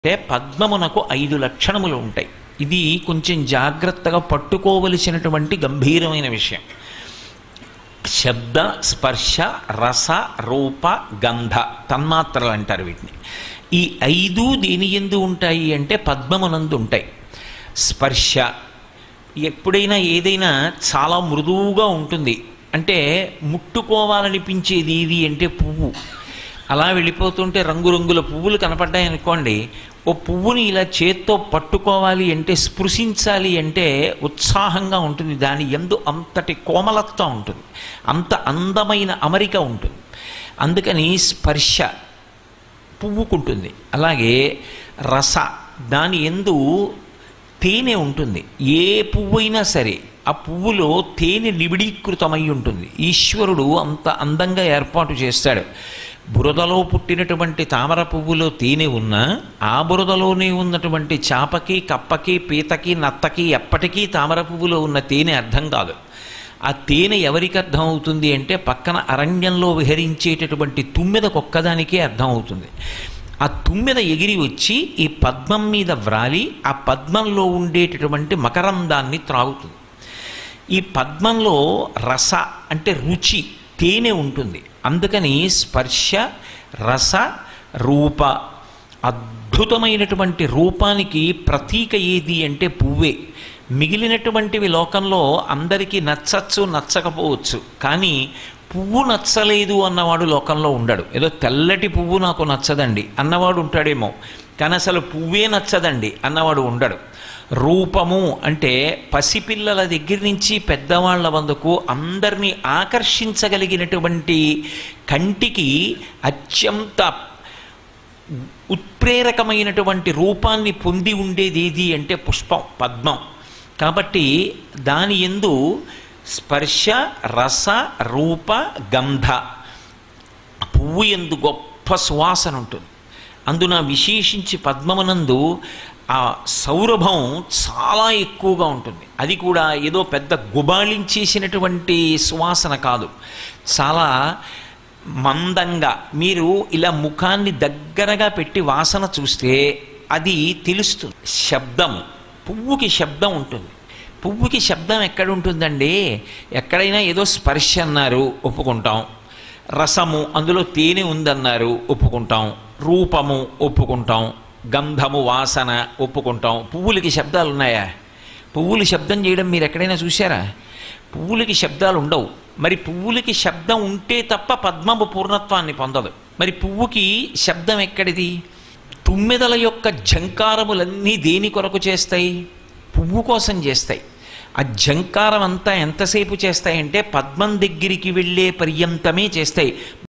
అంటే పద్మమునకు ఐదు లక్షణములు ఉంటాయి ఇది కొంచెం జాగ్రత్తగా పట్టుకోవలసినటువంటి గంభీరమైన విషయం శబ్ద స్పర్శ రస రూప గంధ తన్మాత్రలు అంటారు వీటిని ఈ ఐదు దేని ఎందు ఉంటాయి అంటే పద్మమునందు ఉంటాయి స్పర్శ ఎప్పుడైనా ఏదైనా చాలా మృదువుగా ఉంటుంది అంటే ముట్టుకోవాలనిపించేది ఇది అంటే పువ్వు అలా వెళ్ళిపోతుంటే రంగురంగుల పువ్వులు కనపడ్డాయి అనుకోండి ఓ పువ్వుని ఇలా చేత్తో పట్టుకోవాలి అంటే స్పృశించాలి అంటే ఉత్సాహంగా ఉంటుంది దాని ఎందు అంతటి కోమలత్వం ఉంటుంది అంత అందమైన అమరిక ఉంటుంది అందుకని స్పర్శ పువ్వుకుంటుంది అలాగే రస దాని ఎందు తేనె ఉంటుంది ఏ పువ్వు అయినా సరే ఆ పువ్వులో తేనె నిబిడీకృతమై ఉంటుంది ఈశ్వరుడు అంత అందంగా ఏర్పాటు చేస్తాడు బురదలో పుట్టినటువంటి తామర పువ్వులో తేనె ఉన్నా ఆ బురదలోనే ఉన్నటువంటి చాపకి కప్పకి పీతకి నత్తకి ఎప్పటికీ తామర పువ్వులో ఉన్న తేనె అర్థం కాదు ఆ తేనె ఎవరికి అర్థం అవుతుంది అంటే పక్కన అరణ్యంలో విహరించేటటువంటి తుమ్మెదకు ఒక్కదానికే అర్థం అవుతుంది ఆ తుమ్మెద ఎగిరి వచ్చి ఈ పద్మం మీద వ్రాలి ఆ పద్మంలో ఉండేటటువంటి మకరందాన్ని త్రాగుతుంది ఈ పద్మంలో రస అంటే రుచి తేనె ఉంటుంది అందుకని స్పర్శ రస రూప అద్భుతమైనటువంటి రూపానికి ప్రతీక ఏది అంటే పువ్వే మిగిలినటువంటివి లోకంలో అందరికీ నచ్చచ్చు నచ్చకపోవచ్చు కానీ పువ్వు నచ్చలేదు అన్నవాడు లోకంలో ఉండడు ఏదో తెల్లటి పువ్వు నాకు నచ్చదండి అన్నవాడు ఉంటాడేమో కానీ అసలు పువ్వే నచ్చదండి అన్నవాడు ఉండడు రూపము అంటే పసిపిల్లల దగ్గర నుంచి పెద్దవాళ్ల వందకు అందరినీ ఆకర్షించగలిగినటువంటి కంటికి అత్యంత ఉత్ప్రేరకమైనటువంటి రూపాన్ని పొంది ఉండేది ఏది అంటే పుష్పం పద్మం కాబట్టి దాని ఎందు స్పర్శ రస రూప గంధ పువ్వు ఎందు గొప్ప సువాసన ఉంటుంది అందున విశేషించి పద్మమునందు ఆ సౌరభం చాలా ఎక్కువగా ఉంటుంది అది కూడా ఏదో పెద్ద గుబాళించేసినటువంటి సువాసన కాదు చాలా మందంగా మీరు ఇలా ముఖాన్ని దగ్గరగా పెట్టి వాసన చూస్తే అది తెలుస్తుంది శబ్దము పువ్వుకి శబ్దం ఉంటుంది పువ్వుకి శబ్దం ఎక్కడ ఉంటుందండి ఎక్కడైనా ఏదో స్పర్శ అన్నారు ఒప్పుకుంటాం రసము అందులో తేనె ఉందన్నారు ఒప్పుకుంటాం రూపము ఒప్పుకుంటాం గంధము వాసన ఒప్పుకుంటాం పువ్వులకి శబ్దాలు ఉన్నాయా పువ్వులు శబ్దం చేయడం మీరు ఎక్కడైనా చూసారా పువ్వులకి శబ్దాలు ఉండవు మరి పువ్వులకి శబ్దం ఉంటే తప్ప పద్మము పూర్ణత్వాన్ని పొందదు మరి పువ్వుకి శబ్దం ఎక్కడిది తుమ్మెదల యొక్క ఝంకారములన్నీ దేని కొరకు చేస్తాయి పువ్వు కోసం చేస్తాయి ఆ ఝంకారం అంతా ఎంతసేపు చేస్తాయంటే పద్మం దగ్గరికి వెళ్ళే పర్యంతమే చేస్తాయి